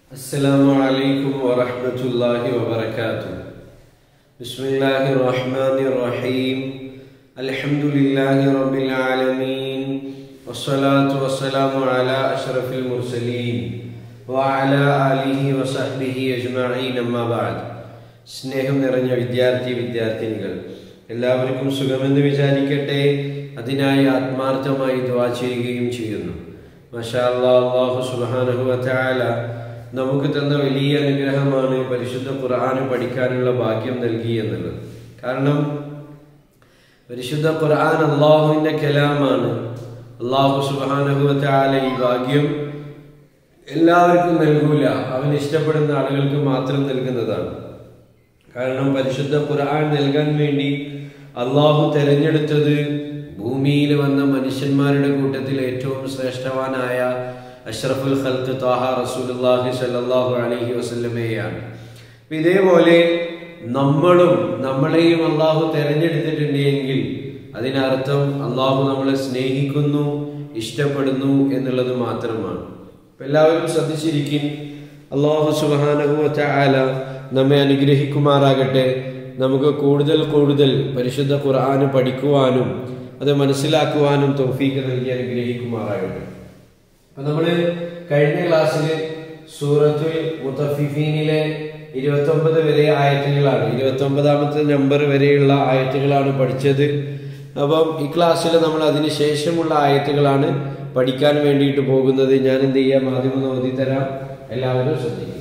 السلام عليكم ورحمة الله وبركاته بسم الله الرحمن الرحيم الحمد لله رب العالمين والصلاة والسلام على أشرف المرسلين وعلى آله وصحبه أجمعين أما بعد സ്നേഹം നിറഞ്ഞ വിദ്യാർത്ഥി വിദ്യാർത്ഥിനികൾ എല്ലാവർക്കും സുഖമെന്ന് വിചാരിക്കട്ടെ അതിനായി ആത്മാർത്ഥമായി ദ്വാ ചെയ്യുകയും ചെയ്യുന്നു മഷാ അള്ളാഹു സുബാനഹു വല നമുക്ക് തന്ന വലിയ അനുഗ്രഹമാണ് പരിശുദ്ധ ഖുർആന് പഠിക്കാനുള്ള ഭാഗ്യം നൽകി എന്നുള്ളത് കാരണം പരിശുദ്ധ ഖുർആൻ അള്ളാഹുവിന്റെ കലാമാണ് അള്ളാഹു സുബാനഹു വല ഈ ഭാഗ്യം എല്ലാവർക്കും നൽകൂല അവൻ ഇഷ്ടപ്പെടുന്ന ആളുകൾക്ക് മാത്രം നൽകുന്നതാണ് കാരണം പരിശുദ്ധ ഖുർആൻ നൽകാൻ വേണ്ടി അള്ളാഹു തെരഞ്ഞെടുത്തത് ഭൂമിയിൽ വന്ന മനുഷ്യന്മാരുടെ കൂട്ടത്തിൽ ഏറ്റവും ശ്രേഷ്ഠവാനായ അഷ്റഫുൽ ഖൽക്ക് താഹ റസൂലുള്ളാഹി സ്വല്ലല്ലാഹു അലൈഹി വസല്ലമയാണ് ഇതേപോലെ നമ്മളും നമ്മളെയും അള്ളാഹു തെരഞ്ഞെടുത്തിട്ടുണ്ട് എങ്കിൽ അതിനർത്ഥം അള്ളാഹു നമ്മളെ സ്നേഹിക്കുന്നു ഇഷ്ടപ്പെടുന്നു എന്നുള്ളത് മാത്രമാണ് എല്ലാവരും ശ്രദ്ധിച്ചിരിക്കും അള്ളാഹു സുബാനഹുവറ്റ ആല നമ്മെ അനുഗ്രഹിക്കുമാറാകട്ടെ നമുക്ക് കൂടുതൽ കൂടുതൽ പരിശുദ്ധ ഖുർആന് പഠിക്കുവാനും അത് മനസ്സിലാക്കുവാനും തൗഫീക്ക് നൽകി അനുഗ്രഹിക്കുമാറാകട്ടെ അപ്പൊ നമ്മള് കഴിഞ്ഞ ക്ലാസ്സിൽ സൂറത്തുൽ മുത്തഫിഫീനിലെ ഇരുപത്തി ഒമ്പത് വരെ ആയത്തുകളാണ് ഇരുപത്തി ഒമ്പതാമത്തെ നമ്പർ വരെയുള്ള ആയത്തുകളാണ് പഠിച്ചത് അപ്പം ഈ ക്ലാസ്സിൽ നമ്മൾ അതിന് ശേഷമുള്ള ആയത്തുകളാണ് പഠിക്കാൻ വേണ്ടിയിട്ട് പോകുന്നത് ഞാൻ എന്ത് ചെയ്യാം ആദ്യം ഒന്ന് ഓതി തരാം എല്ലാവരും ശ്രദ്ധിക്കും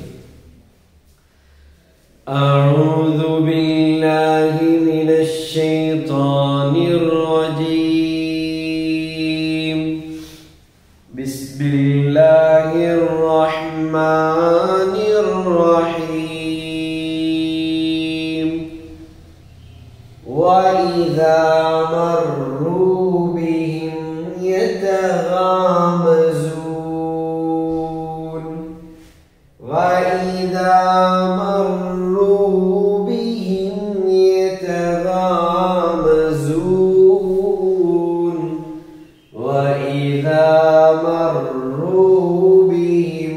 أعوذ بالله من الشيطان الرجيم بسم الله الرحمن الرحيم وإذا مروا بهم يتغامزون وإذا مروا بهم يتغامزون وإذا مروا بهم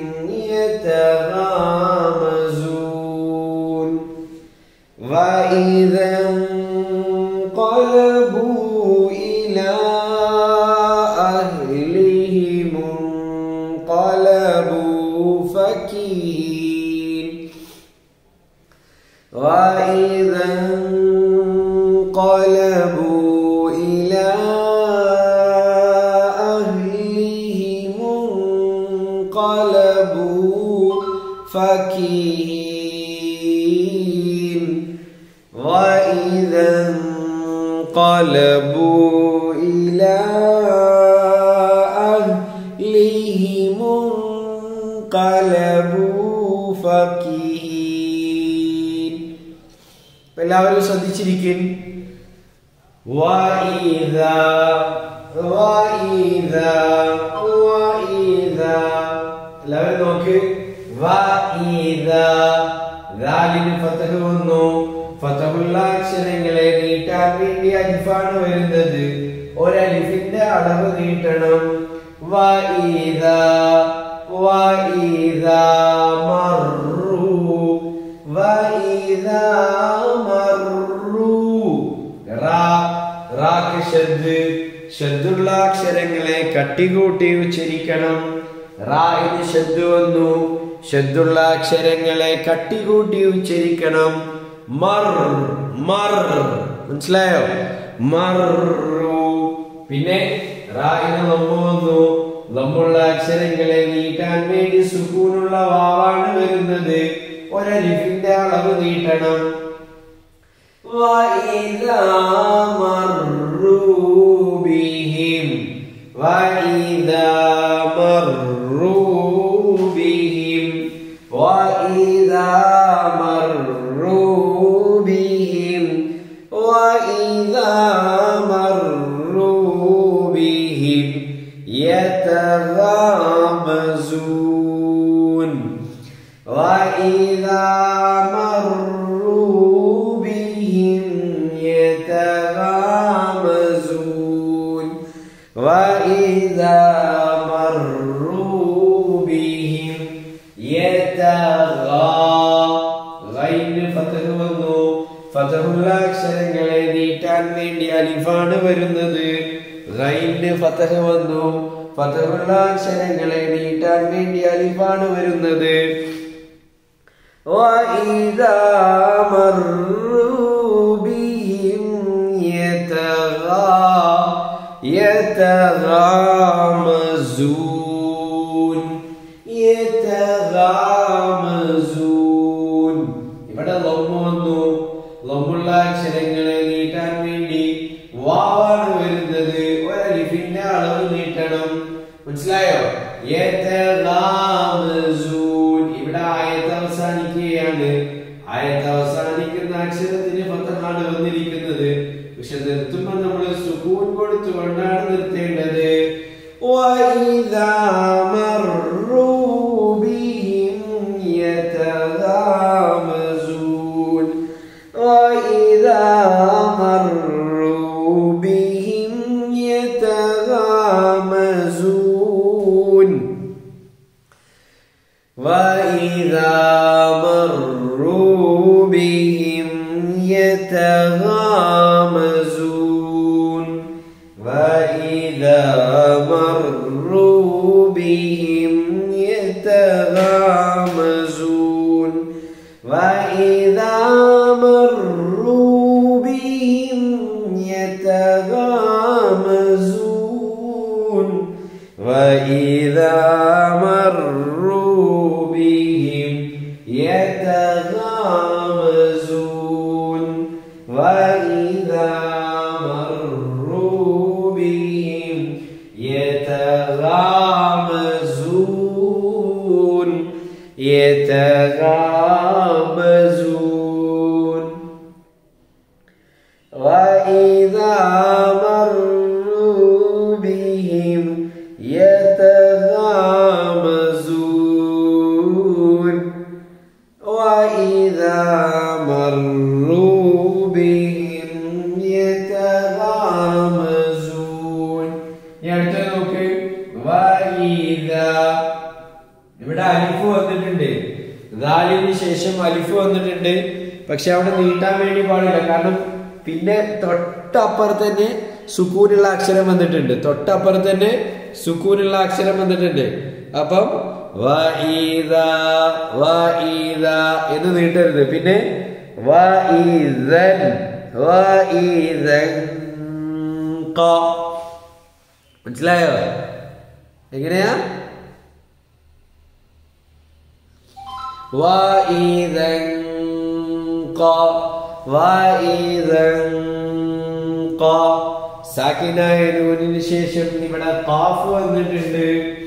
يتغامزون وإذا انقلبوا إلى أهلهم انقلبوا فكين وإذا انقلبوا إلى أهلهم انقلبوا فكين وإذا انقلبوا إلى أهلهم انقلبوا فكين എല്ലാവരും ശ്രദ്ധിച്ചിരിക്കും وإذا وإذا وإذا എല്ലാവരും നോക്ക് وإذا ദാലിന് ഫതഹ് വന്നു ഫതഹുള്ള അക്ഷരങ്ങളെ നീട്ടാൻ വേണ്ടി അലിഫാണ് വരുന്നത് ഒരലിഫിന്റെ അളവ് നീട്ടണം وإذا وإذا مروا وإذا مروا റാ റാക്ക് ഷദ് ഷദ്ദുള്ള അക്ഷരങ്ങളെ കട്ടികൂട്ടി ഉച്ചരിക്കണം റായിന് ഷദ് വന്നു ഷദ്ദുള്ള അക്ഷരങ്ങളെ കട്ടികൂട്ടി ഉച്ചരിക്കണം മർ മർ മനസ്സിലായോ മറു പിന്നെ റായിന് നമ്മ വന്നു നമ്മുള്ള അക്ഷരങ്ങളെ നീട്ടാൻ വേണ്ടി സുക്കൂനുള്ള വാവാണ് വരുന്നത് ഒരലിഫിന്റെ അളവ് നീട്ടണം وإذا مروا بهم وإذا مروا بهم وإذا مروا بهم وإذا مروا بهم يتغامزون وإذا مروا بهم يتغامزون وإذا مروا بهم يتغامزون നീട്ടാൻ വേണ്ടി അലിഫാണ് വരുന്നത് ഗൈന് ഫതഹ് വന്നു ഫതഹുള്ള അക്ഷരങ്ങളെ നീട്ടാൻ വേണ്ടി അലിഫാണ് വരുന്നത് وإذا مروا بهم يتغا يتغامزون يتغامزون ഇവിടെ ലൊമ്മ വന്നു ലൊമ്മുള്ള അക്ഷരങ്ങളെ നീട്ടാൻ വേണ്ടി വാവാണ് വരുന്നത് ഒരലിഫിന്റെ അളവ് നീട്ടണം മനസ്സിലായോ യതഗാമസൂൻ. ഇവിടെ ആയത്ത് അവസാനിക്കുകയാണ് ആയത്ത് അവസാനിക്കുന്ന അക്ഷരത്തിന് ഫത്തഹാണ് വന്നിരിക്കുന്നത് പക്ഷെ നിർത്തുമ്പോൾ നമ്മൾ സുക്കൂൻ കൊടുത്തുകൊണ്ടാണ് നിർത്തേണ്ടത് وَإِذَا مَرُّوا بِهِمْ يَتَغَامَزُونَ وَإِذَا مَرُّوا بِهِمْ يَتَغَامَزُونَ وَإِذَا مَرُّوا بِهِمْ يَتَغَامَزُونَ وَإِذَا مَرُّوا بِهِمْ يَتَغَامَزُونَ وَإِذَا مَرُّوا بِهِمْ يَتَغَامَزُونَ وَإِذَا مَرُّوا بِهِمْ يَتَغَامَزُونَ وَإِذَا مَرُّوا بِهِمْ يَتَغَامَزُونَ يَتَغَامَزُونَ وَإِذَا مَرُّوا بِهِمْ يَتَغَامَزُونَ وَإِذَا مَرُّوا بِهِمْ يَتَغَامَزُونَ ഇനി അടുത്തത് നോക്ക് വഇദാ ഇവിടെ അലിഫ് വന്നിട്ടുണ്ട് ദാലിന് ശേഷം അലിഫ് വന്നിട്ടുണ്ട് പക്ഷെ അവിടെ നീട്ടാൻ വേണ്ടി പാടില്ല കാരണം പിന്നെ തൊട്ടപ്പുറത്ത് തന്നെ സുക്കൂനുള്ള അക്ഷരം വന്നിട്ടുണ്ട് തൊട്ടപ്പുറത്ത് തന്നെ സുക്കൂനുള്ള അക്ഷരം വന്നിട്ടുണ്ട് അപ്പം വഇദ വഇദ എന്ന് നീട്ടരുത് പിന്നെ വഇദൻ വഇദൻ ക മനസ്സിലായോ എങ്ങനെയാ وإذا انقى وإذا انقى സാക്കിനായ നൂനിന് ശേഷം ഇവിടെ കാഫ് വന്നിട്ടുണ്ട്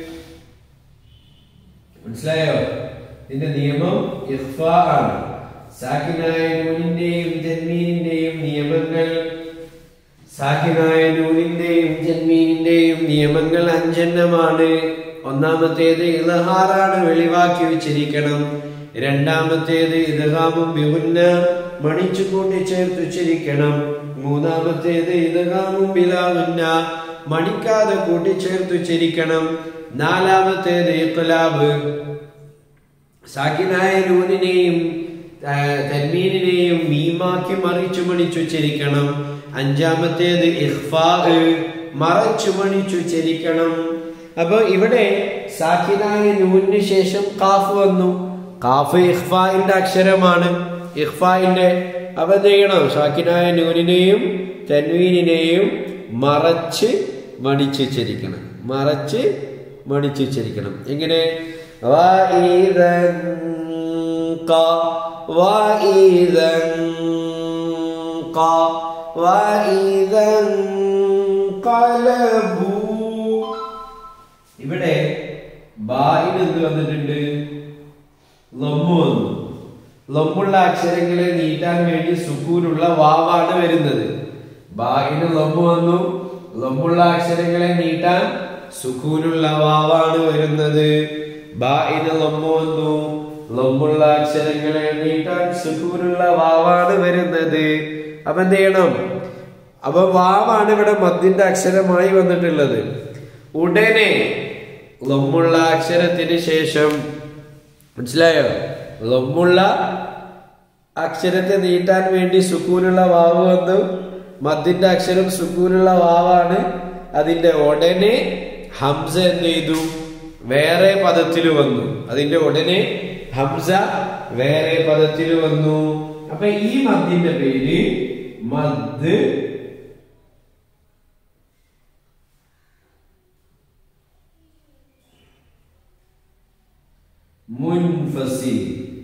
മനസ്സിലായോ ഇതിന്റെ നിയമം ഇഖ്ഫ ആണ് സാക്കിനായ നൂനിന്റെയും ജന്മീനിന്റെയും നിയമങ്ങൾ സാക്കിനായ നൂനിന്റെയും ജന്മീനിന്റെയും നിയമങ്ങൾ അഞ്ചെണ്ണമാണ് ഒന്നാമത്തേത് ഇലഹാറാണ് വെളിവാക്കി വെച്ചിരിക്കണം രണ്ടാമത്തേത് ഇതകാമും ബിഹുന്ന മണിച്ചു കൂട്ടി ചേർത്ത് ഉച്ചരിക്കണം മൂന്നാമത്തേത് ഇതകാമും ബിലാവുന്ന മണിക്കാതെ കൂട്ടിച്ചേർത്ത് ഉച്ചരിക്കണം നാലാമത്തേത് ഇഖ്ലാബ് സാക്കിനായ നൂനിനെയും ആ, തന്മീനിനെയും മീമാക്കി മറിച്ചു മണിച്ചുച്ചരിക്കണം അഞ്ചാമത്തേത് ഇഖ്ഫാ മറച്ചു മണിച്ചുച്ചരിക്കണം അപ്പൊ ഇവിടെ സാക്കിനായ നൂനിന് ശേഷം കാഫ് വന്നു കാഫ് ഇഖ്ഫായിന്റെ അക്ഷരമാണ് ഇഖ്ഫായിന്റെ അപ്പൊ എന്ത് ചെയ്യണം സാക്കിനായ നൂനിനെയും തൻവീനിനെയും മറച്ച് മണിച്ചുച്ചരിക്കണം മറച്ച് മണിച്ചുച്ചരിക്കണം എങ്ങനെ وإذا انقى وإذا انقى وإذا انقلبوا ഇവിടെ ബായിന് എന്ത് വന്നിട്ടുണ്ട് ലൊമ്മു വന്നു ലൊമ്മുള്ള അക്ഷരങ്ങളെ നീട്ടാൻ വേണ്ടി സുക്കൂനുള്ള വാവാണ് വരുന്നത് ബായിന് ലൊമ്മു വന്നു ലൊമ്മുള്ള അക്ഷരങ്ങളെ നീട്ടാൻ സുക്കൂനുള്ള വാവാണ് വരുന്നത് ബായിന് ലൊമ്മു വന്നു ലൊമ്മുള്ള അക്ഷരങ്ങളെ നീട്ടാൻ സുക്കൂനുള്ള വാവാണ് വരുന്നത് അപ്പൊ എന്ത് ചെയ്യണം അപ്പൊ വാവാണ് ഇവിടെ മദ്ദിന്റെ അക്ഷരമായി വന്നിട്ടുള്ളത് ഉടനെ ലൊമ്മുള്ള അക്ഷരത്തിന് ശേഷം മനസ്സിലായോ ലൊമ്മുള്ള അക്ഷരത്തെ നീട്ടാൻ വേണ്ടി സുക്കൂനുള്ള വാവ് വന്നു മദ്ദിന്റെ അക്ഷരം സുക്കൂനുള്ള വാവാണ് അതിന്റെ ഉടനെ ഹംസ എന്ത് ചെയ്തു വേറെ പദത്തിൽ വന്നു അതിന്റെ ഉടനെ ഹംസ വേറെ പദത്തിൽ വന്നു അപ്പൊ ഈ മദ്ദിന്റെ പേര് മദ് മുൻഫസിൽ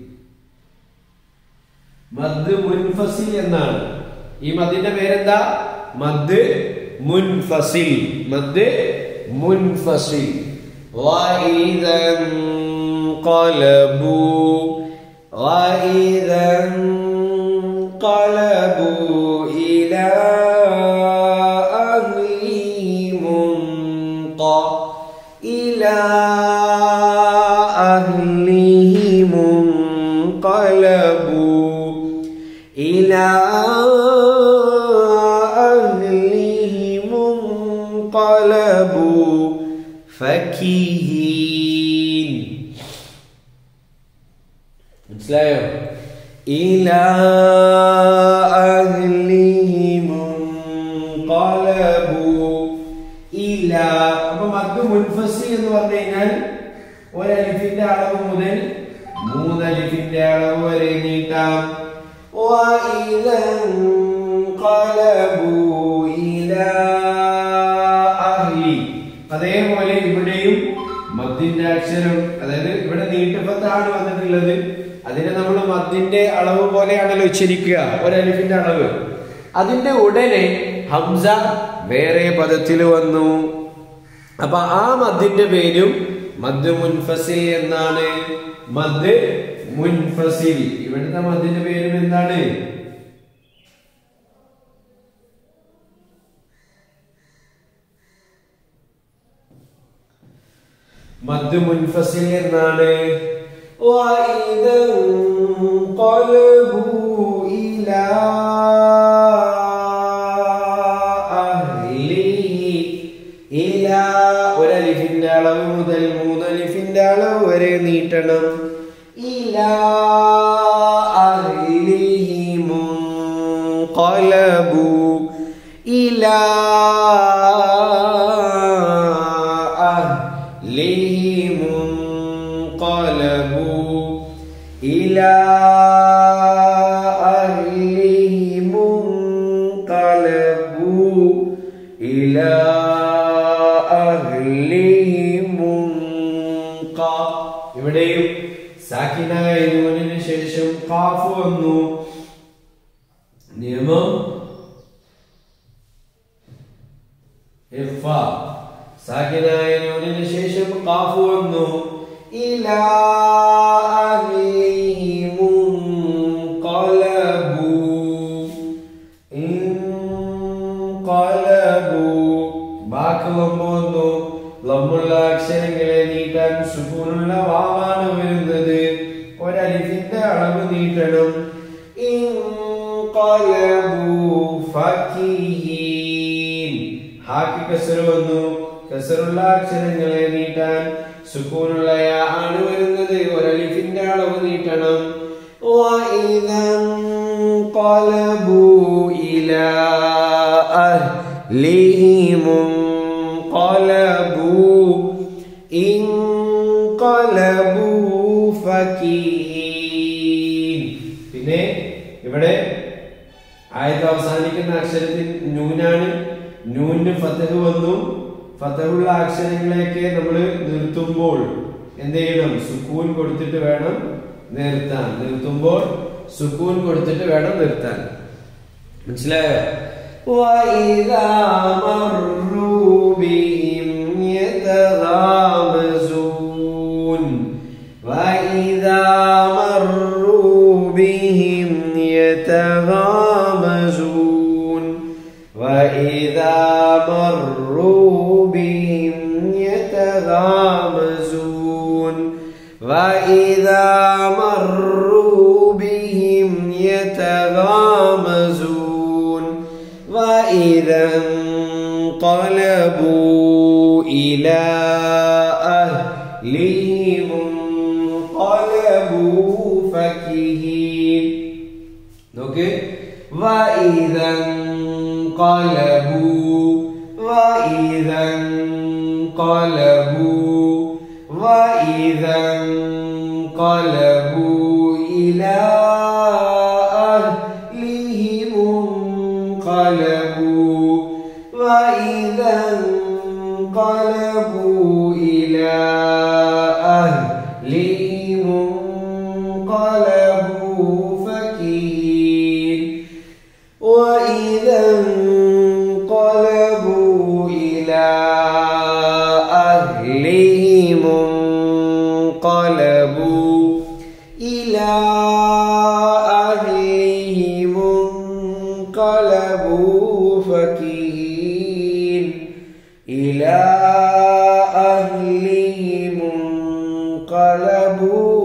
മദ് മുൻഫസിൽ എന്നാണ് ഈ മദ്ദിന്റെ പേരെന്താ മദ് മുൻഫസിൽ മദ് മുൻഫസിൽ وإذا انقلبوا وإذا انقلبوا إلى أهلهم انق- إلى أهلهم انقلبوا إلى أهلهم انقلبوا فكهين മനസ്സിലായോ إلى أهلهم انقلبوا إلى അപ്പൊ മദ് മുൻഫസി എന്ന് പറഞ്ഞു കഴിഞ്ഞാൽ ഒരലിഫിന്റെ അളവ് മുതൽ മൂന്നലിഫിന്റെ അളവ് വരെ നീട്ടാം وإذا انقلبوا إلى أهلي അതേപോലെ ഇവിടെയും മദ്ദിന്റെ അക്ഷരം അതായത് ഇവിടെ നീട്ടുപത്താണ് വന്നിട്ടുള്ളത് അതിനെ നമ്മൾ മദ്ദിന്റെ അളവ് പോലെയാണല്ലോ ഉച്ചരിക്കുക ഒരലിഫിന്റെ അളവ് അതിന്റെ ഉടനെ ഹംസ വേറെ പദത്തിൽ വന്നു അപ്പൊ ആ മദ്ദിന്റെ പേരും മദ് മുൻഫസിൽ എന്നാണ് മദ് മുൻഫസിൽ ഇവിടുത്തെ മദ്ദിന്റെ പേരും എന്താണ് മദ് മുൻഫസിൽ എന്നാണ് وإذا انقلبوا إلى أهله إلى ഒരലിഫിന്റെ അളവ് മുതൽ മൂന്നലിഫിന്റെ അളവ് വരെ നീട്ടണം إلى أهلهم انقلبوا إلى أهلهم انقلبوا إلى أهلهم انقلبوا إلى أهلهم انق- ഇവിടെയും സാക്കിനായ യൂനിന് ശേഷം കാഫ് വന്നു നിയമം ഇഫ സാക്കിനായ നൂനിന് ശേഷം കാഫ് വന്നു ഇലാ അഹ്ലിഹിം ഖലബു ഇൻഖലബു ബാക്ക് വന്നു വന്നു ലമ്മുള്ള അക്ഷരങ്ങളെ നീട്ടാൻ സുക്കൂനുള്ള വാവാണ് വരുന്നത് ഒരലിഫിന്റെ അളവ് നീട്ടണം ഇൻഖലബു ഫക്കീഹീൻ ഹാക്ക് കസർ വന്നു കസറുള്ള അക്ഷരങ്ങളെ നീട്ടാൻ സുക്കൂനുള്ള യാ ആണ് വരുന്നത് ഒരലിഫിന്റെ അളവ് നീട്ടണം وإذا انقلبوا إلى أهلهم انقلبوا انقلبوا فكين പിന്നെ ഇവിടെ ആയത് അവസാനിക്കുന്ന അക്ഷരത്തിൽ നൂനാണ് നൂന് ഫതഹ് വന്നു ഫതഹുള്ള അക്ഷരങ്ങളെയൊക്കെ നമ്മൾ നിർത്തുമ്പോൾ എന്ത് ചെയ്യണം സുക്കൂൻ കൊടുത്തിട്ട് വേണം നിർത്താൻ നിർത്തുമ്പോൾ സുക്കൂൻ കൊടുത്തിട്ട് വേണം നിർത്താൻ മനസ്സിലായോ وإذا مروا بهم يتغامزون وإذا مروا بهم يتغامزون وإذا مروا بهم يتغامزون وإذا مروا بهم يتغامزون وإذا انقلبوا إلى أهلهم انقلبوا فكهين നോക്ക് وإذا انقلبوا وإذا انقلبوا وإذا انقلبوا إلى أهلهم انقلبوا وإذا انقلبوا إلى أهلهم انقلبوا فكين وإذا انقلبوا إلى أهلهم انقلبوا إلى أهلهم انقلبوا فكين إلى أهلهم انقلبوا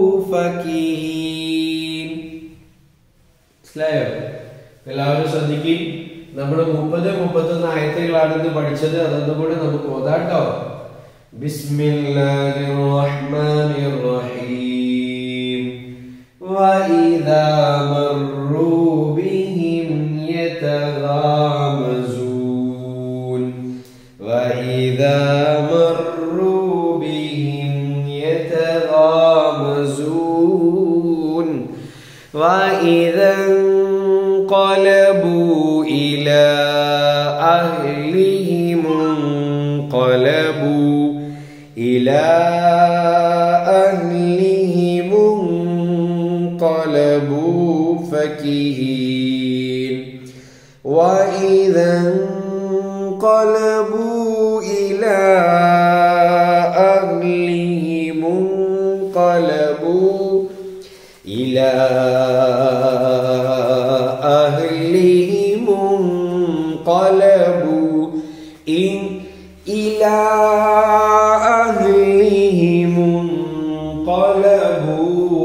فكين മനസ്സിലായോ എല്ലാവരും ശ്രദ്ധിക്കും നമ്മൾ മുപ്പത് മുപ്പത്തൊന്ന് ആയത്തുകളാണ് ഇന്ന് പഠിച്ചത് അതൊന്നും കൂടെ നമുക്ക് ഓതാട്ടോ ബിസ്മില്ലാഹിർ റഹ്മാനിർ റഹീം وإذا مروا بهم يتغامزون وإذا مروا بهم يتغامزون وإذا انقلبوا إلى أهلهم انقلبوا إلى أهلهم انقلبوا فكهين وإذا انقلبوا إلى أهلهم انقلبوا إلى أهلهم انقلبوا إن إلى أهلهم انقلبوا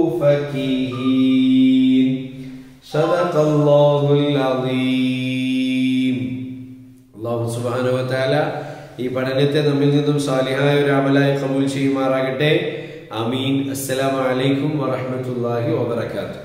فكهين صدق الله العظيم അള്ളാഹു സുബ്ഹാനഹു വ തആല ഈ പഠനത്തെ നമ്മിൽ നിന്നും സാലിഹായ ഒരു അമലായി കബൂൽ ചെയ്യുമാറാകട്ടെ ആമീൻ അസ്സലാമു അലൈക്കും വറഹ്മത്തുള്ളാഹി വബറകാതുഹു